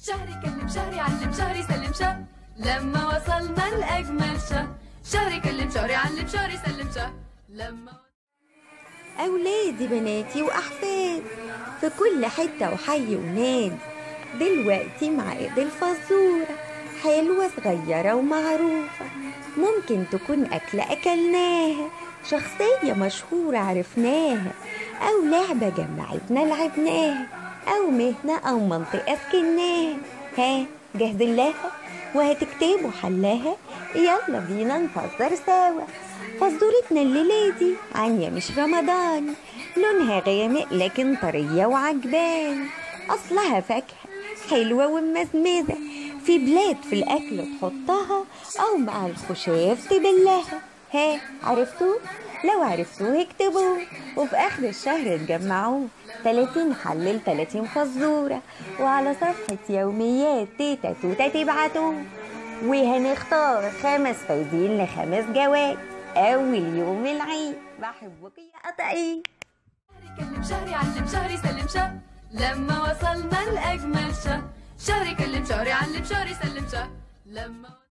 شهري كلم شهري علم شهري سلم شه لما وصلنا لأجمل شه شهري كلم شهري علم شهري سلم شه لما أولادي بناتي وأحفاد في كل حتة وحي ونادي دلوقتي مع إيد الفزورة حلوة صغيرة ومعروفة ممكن تكون أكلة أكلناها شخصية مشهورة عرفناها أو لعبة جمعتنا لعبناها أو مهنة أو منطقة سكناها ها جاهزين لها وهتكتبوا حلاها يلا بينا نفزر سوا فزورتنا الليلة دي عن مش رمضان لونها غامق لكن طرية وعجبان أصلها فاكهة حلوة ومزمزة في بلاد في الأكل تحطها أو مع الخشاف تبلها ها عرفتوا؟ لو عرفتوه اكتبوه وفي آخر الشهر تجمعوه 30 حلل 30 فزورة وعلى صفحة يوميات تيتا توتا تبعتوه وهنختار خمس فايزين لخمس جوائز أول يوم العيد بحبك يا قطعي شهري كلم شهري علم شهري سلم شه لما وصلنا لأجمل شه شهري كلم شهري علم شهري سلم شه لما